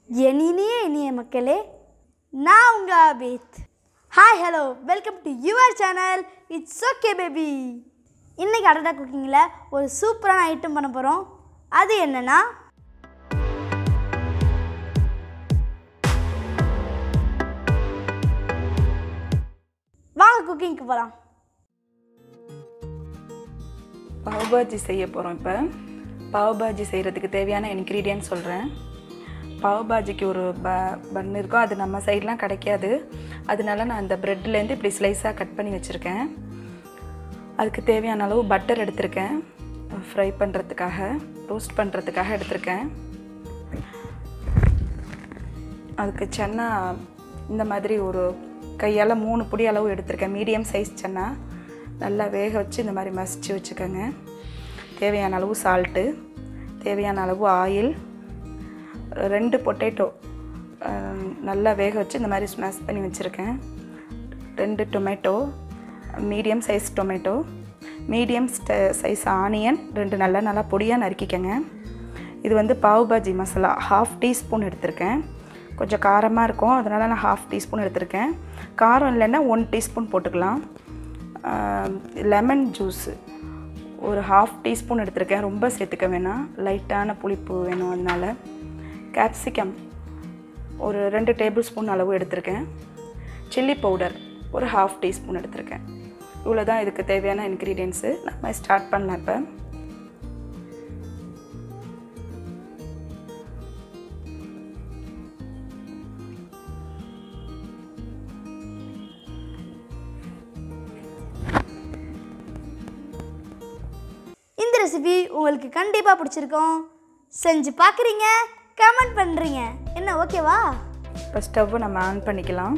என் இனிய இனிய மக்களே நான் உங்கள் Abid hi hello welcome to your channel it's okay baby இன்றைக்கி அடடா குக்கிங்கில் ஒரு சூப்பரான ஐட்டம் பண்ண போகிறோம் அது என்னென்னா வாங்க குக்கிங்க்கு போகலாம் பாவ் பாஜி செய்ய போகிறோம் இப்போ பாவ் பாஜி செய்கிறதுக்கு தேவையான இன்க்ரீடியன்ட் சொல்கிறேன் பாவ் பாஜிக்கு ஒரு ப பன் இருக்கும் அது நம்ம சைட்லாம் கிடைக்காது அதனால நான் அந்த ப்ரெட்லேருந்து இப்படி ஸ்லைஸாக கட் பண்ணி வச்சுருக்கேன் அதுக்கு தேவையான அளவு பட்டர் எடுத்திருக்கேன் ஃப்ரை பண்ணுறதுக்காக ரோஸ்ட் பண்ணுறதுக்காக எடுத்திருக்கேன் அதுக்கு சென்னா இந்த மாதிரி ஒரு கையால் மூணு பொடி அளவு எடுத்திருக்கேன் மீடியம் சைஸ் சென்னா நல்லா வேக வச்சு இந்த மாதிரி மசிச்சு வச்சுக்கோங்க தேவையான அளவு சால்ட்டு தேவையான அளவு ஆயில் ரெண்டு பொட்டேட்டோ நல்லா வேக வச்சு இந்த மாதிரி ஸ்மாஷ் பண்ணி வச்சுருக்கேன் ரெண்டு tomato medium size tomato medium size onion ரெண்டு நல்லா நல்லா பொடியாக நறுக்கிக்கங்க இது வந்து பாவ் பாஜி மசாலா ஹாஃப் டீஸ்பூன் எடுத்திருக்கேன் கொஞ்சம் காரமாக இருக்கும் அதனால் நான் ஹாஃப் டீஸ்பூன் எடுத்திருக்கேன் காரம் இல்லைன்னா ஒன் டீஸ்பூன் போட்டுக்கலாம் லெமன் ஜூஸு ஒரு ஹாஃப் டீஸ்பூன் எடுத்திருக்கேன் ரொம்ப சேர்த்துக்க வேணாம் லைட்டான புளிப்பு வேணும் அதனால் கேப்சிகம் ஒரு ரெண்டு டேபிள் ஸ்பூன் அளவு எடுத்திருக்கேன் சில்லி பவுடர் ஒரு ஹாஃப் டீஸ்பூன் எடுத்திருக்கேன் இவ்வளோ தான் இதுக்கு தேவையான இன்க்ரீடியன்ஸு நம்ம ஸ்டார்ட் பண்ணலாம் இப்போ இந்த ரெசிபி உங்களுக்கு கண்டிப்பாக பிடிச்சிருக்கும் செஞ்சு பார்க்குறீங்க கமெண்ட் பண்ணுறீங்க என்ன ஓகேவா இப்போ ஸ்டவ்வை நம்ம ஆன் பண்ணிக்கலாம்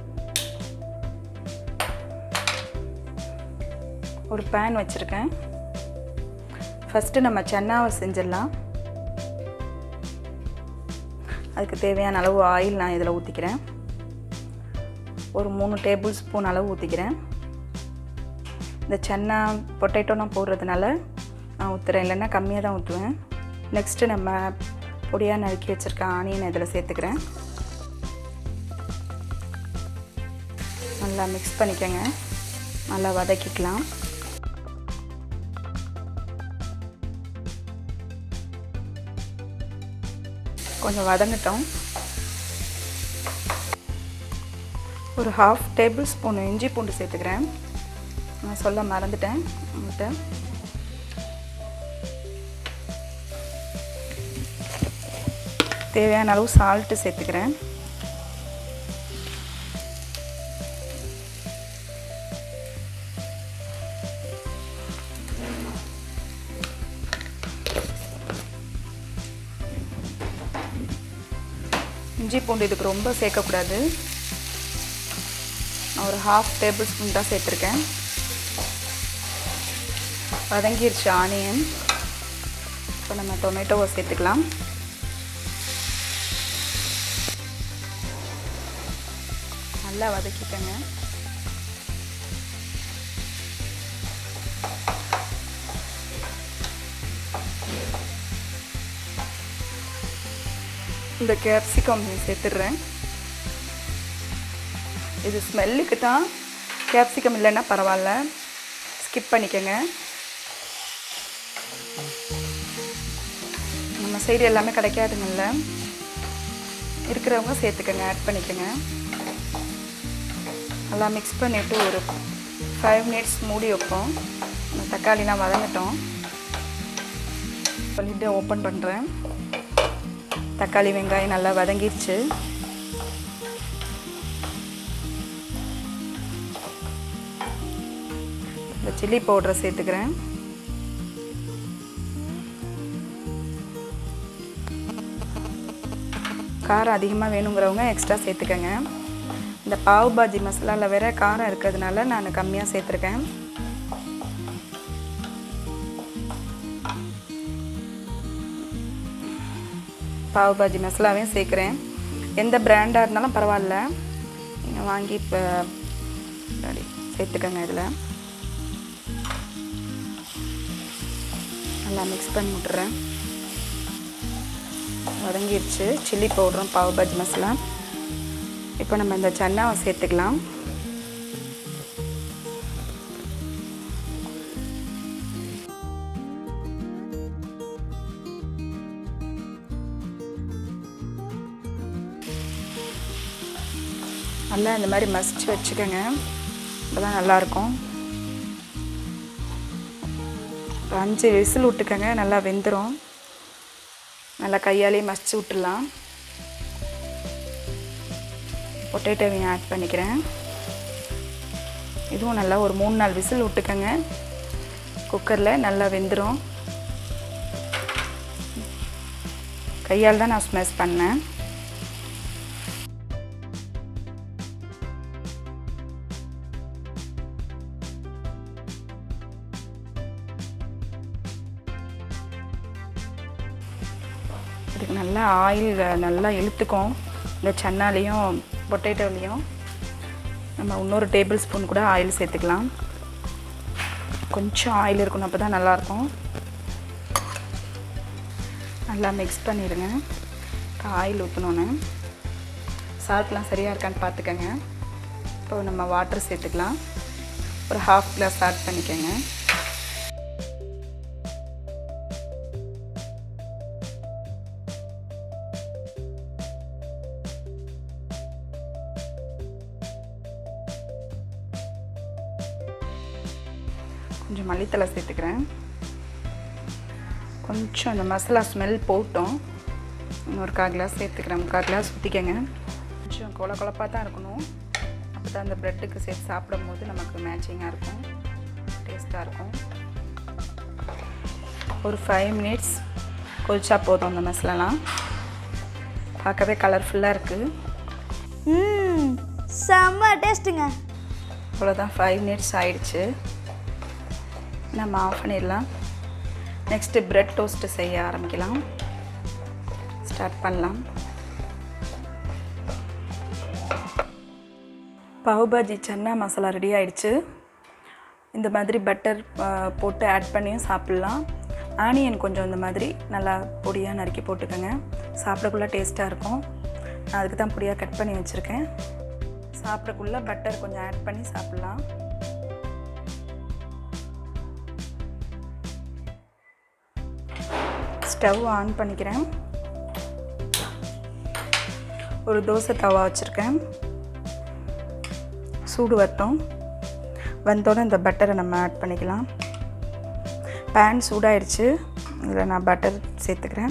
ஒரு பேன் வச்சுருக்கேன் ஃபஸ்ட்டு நம்ம சென்னாவை செஞ்சிடலாம் அதுக்கு தேவையான அளவு ஆயில் நான் இதில் ஊற்றிக்கிறேன் ஒரு மூணு டேபிள் ஸ்பூன் அளவு ஊற்றிக்கிறேன் இந்த சென்னா பொட்டேட்டோ நான் போடுறதுனால நான் ஊற்றுறேன் இல்லைன்னா கம்மியாக தான் ஊற்றுவேன் நெக்ஸ்ட்டு நம்ம பொடியாக நறுக்கி வச்சுருக்க ஆனியன் இதில் சேர்த்துக்கிறேன் நல்லா மிக்ஸ் பண்ணிக்கோங்க நல்லா வதக்கிக்கலாம் கொஞ்சம் வதங்கட்டும் ஒரு ஹாஃப் டேபிள் ஸ்பூன் இஞ்சி பூண்டு சேர்த்துக்கிறேன் நான் சொல்ல மறந்துட்டேன் உங்கள்கிட்ட தேவையான அளவு சால்ட்டு சேர்த்துக்கிறேன் இஞ்சி பூண்டு இதுக்கு ரொம்ப சேர்க்கக்கூடாது நான் ஒரு ஹாஃப் டேபிள் ஸ்பூன் தான் சேர்த்துருக்கேன் வதங்கிருச்சு ஆனியன் இப்போ நம்ம டொமேட்டோவை சேர்த்துக்கலாம் நல்லா வதக்கிக்கங்க இந்த கேப்சிகம் சேர்த்துடுறேன் இது ஸ்மெல்லுக்கு தான் கேப்சிகம் இல்லைன்னா பரவாயில்ல ஸ்கிப் பண்ணிக்கோங்க நம்ம சைடு எல்லாமே கிடைக்காதுங்கல்ல இருக்கிறவங்க சேர்த்துக்கோங்க ஆட் பண்ணிக்கோங்க நல்லா மிக்ஸ் பண்ணிவிட்டு ஒரு ஃபைவ் மினிட்ஸ் மூடி வைப்போம் அந்த தக்காளிலாம் வதங்கட்டும் பண்ணிவிட்டு ஓப்பன் பண்ணுறேன் தக்காளி வெங்காயம் நல்லா வதங்கிடுச்சு இந்த சில்லி பவுடரை சேர்த்துக்கிறேன் காரம் அதிகமாக வேணுங்கிறவங்க எக்ஸ்ட்ரா சேர்த்துக்கங்க இந்த பாவ் பாஜி மசாலாவில் வேற காரம் இருக்கிறதுனால நான் கம்மியாக சேர்த்துருக்கேன் பாவ் பாஜி மசாலாவையும் சேர்க்குறேன் எந்த பிராண்டாக இருந்தாலும் பரவாயில்ல நீங்கள் வாங்கி இப்போ சேர்த்துக்கங்க இதில் நல்லா மிக்ஸ் பண்ணி விட்டுறேன் வதங்கிடுச்சு சில்லி பவுடரும் பாவ் பாஜி மசாலா இப்போ நம்ம இந்த சன்னாவை சேர்த்துக்கலாம் நல்லா இந்த மாதிரி மசிச்சு வச்சுக்கோங்க அப்போ தான் நல்லாயிருக்கும் ஒரு அஞ்சு விசில் விட்டுக்கோங்க நல்லா வெந்துடும் நல்லா கையாலேயே மசிச்சு விட்டுடலாம் பொட்டேட்டோவையும் ஆட் பண்ணிக்கிறேன் இதுவும் நல்லா ஒரு மூணு நாலு விசில் விட்டுக்கோங்க குக்கரில் நல்லா வெந்துடும் கையால் தான் நான் ஸ்மெஷ் பண்ணேன் இதுக்கு நல்லா ஆயில் நல்லா இழுத்துக்கும் இந்த சன்னாலையும் பொட்டேட்டோலையும் நம்ம இன்னொரு டேபிள் ஸ்பூன் கூட ஆயில் சேர்த்துக்கலாம் கொஞ்சம் ஆயில் இருக்கணும் அப்போ தான் நல்லாயிருக்கும் நல்லா மிக்ஸ் பண்ணிடுங்க இப்போ ஆயில் ஊற்றணுன்னு சால்ட்லாம் சரியாக இருக்கான்னு பார்த்துக்கோங்க இப்போ நம்ம வாட்டர் சேர்த்துக்கலாம் ஒரு ஹாஃப் கிளாஸ் ஆட் பண்ணிக்கோங்க கொஞ்சம் மல்லித்தலை சேர்த்துக்கிறேன் கொஞ்சம் அந்த மசாலா ஸ்மெல் போட்டோம் இன்னொரு கால் கிளாஸ் சேர்த்துக்கிறேன் முக்கால் கிளாஸ் ஊற்றிக்கங்க கொஞ்சம் கொல கொலப்பாக தான் இருக்கணும் அப்போ தான் அந்த ப்ரெட்டுக்கு சேர்த்து சாப்பிடும் போது நமக்கு மேட்சிங்காக இருக்கும் டேஸ்ட்டாக இருக்கும் ஒரு ஃபைவ் மினிட்ஸ் கொதிச்சா போதும் அந்த மசாலாலாம் பார்க்கவே கலர்ஃபுல்லாக இருக்குது ம் செம்ம டேஸ்ட்டுங்க அவ்வளோதான் ஃபைவ் மினிட்ஸ் ஆயிடுச்சு நம்ம ஆஃப் பண்ணிடலாம் நெக்ஸ்ட்டு பிரெட் டோஸ்ட்டு செய்ய ஆரம்பிக்கலாம் ஸ்டார்ட் பண்ணலாம் பாவுபாஜி சன்னா மசாலா ரெடி ஆயிடுச்சு இந்த மாதிரி பட்டர் போட்டு ஆட் பண்ணியும் சாப்பிட்லாம் ஆனியன் கொஞ்சம் இந்த மாதிரி நல்லா பொடியாக நறுக்கி போட்டுக்கோங்க சாப்பிடக்குள்ள டேஸ்ட்டாக இருக்கும் நான் அதுக்கு தான் பொடியாக கட் பண்ணி வச்சுருக்கேன் சாப்பிடக்குள்ள பட்டர் கொஞ்சம் ஆட் பண்ணி சாப்பிட்லாம் ஸ்டவ் ஆன் பண்ணிக்கிறேன் ஒரு தோசை தவா வச்சுருக்கேன் சூடு வரட்டும் வந்தோடனே இந்த பட்டரை நம்ம ஆட் பண்ணிக்கலாம் பேன் சூடாயிடுச்சு இதில் நான் பட்டர் சேர்த்துக்கிறேன்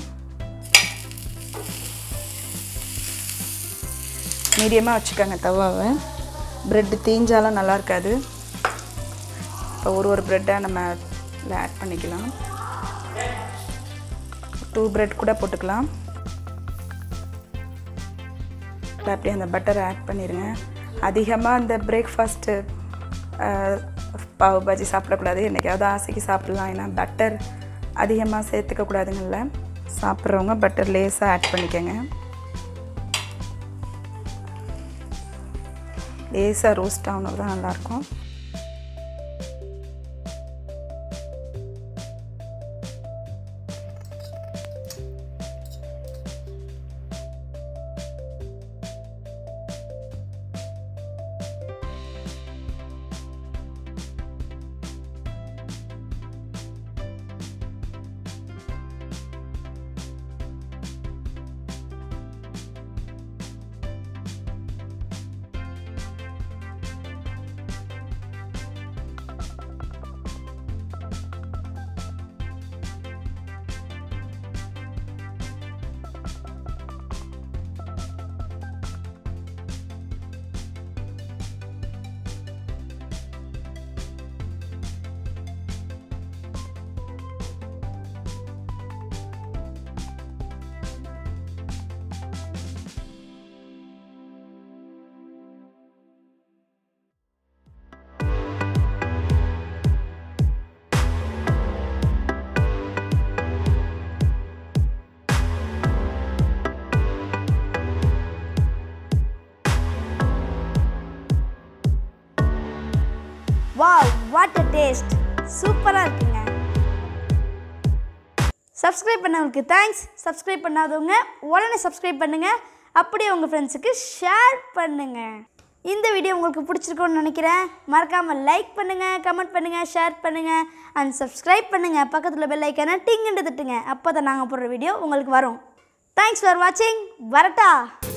மீடியமாக வச்சுக்கோங்க தவாவை ப்ரெட்டு தீஞ்சாலும் நல்லா இருக்காது இப்போ ஒரு ஒரு ப்ரெட்டாக நம்ம இதில் ஆட் பண்ணிக்கலாம் டூ ப்ரெட் கூட போட்டுக்கலாம் இல்லை அப்படியே அந்த பட்டரை ஆட் பண்ணிடுங்க அதிகமாக இந்த பிரேக்ஃபாஸ்ட்டு பாவு பாஜி சாப்பிடக்கூடாது என்றைக்காவது ஆசைக்கு சாப்பிட்லாம் ஏன்னா பட்டர் அதிகமாக சேர்த்துக்க கூடாதுங்கள்ல சாப்பிட்றவங்க பட்டர் லேஸாக ஆட் பண்ணிக்கோங்க லேசாக ரோஸ்ட் ஆகணும் தான் நல்லாயிருக்கும் வாவ் வாட் அ டேஸ்ட் சூப்பராக இருக்குங்க சப்ஸ்கிரைப் பண்ணவங்களுக்கு தேங்க்ஸ் சப்ஸ்கிரைப் பண்ணாதவங்க உடனே சப்ஸ்கிரைப் பண்ணுங்கள் அப்படியே உங்கள் ஃப்ரெண்ட்ஸுக்கு ஷேர் பண்ணுங்கள் இந்த வீடியோ உங்களுக்கு பிடிச்சிருக்கும்னு நினைக்கிறேன் மறக்காமல் லைக் பண்ணுங்கள் கமெண்ட் பண்ணுங்கள் ஷேர் பண்ணுங்கள் அண்ட் சப்ஸ்கிரைப் பண்ணுங்கள் பக்கத்தில் பெல் ஐக்கானை டிங்குண்டு தட்டுங்க அப்போ தான் நாங்கள் போடுற வீடியோ உங்களுக்கு வரும் தேங்க்ஸ் ஃபார் வாட்சிங் வரட்டா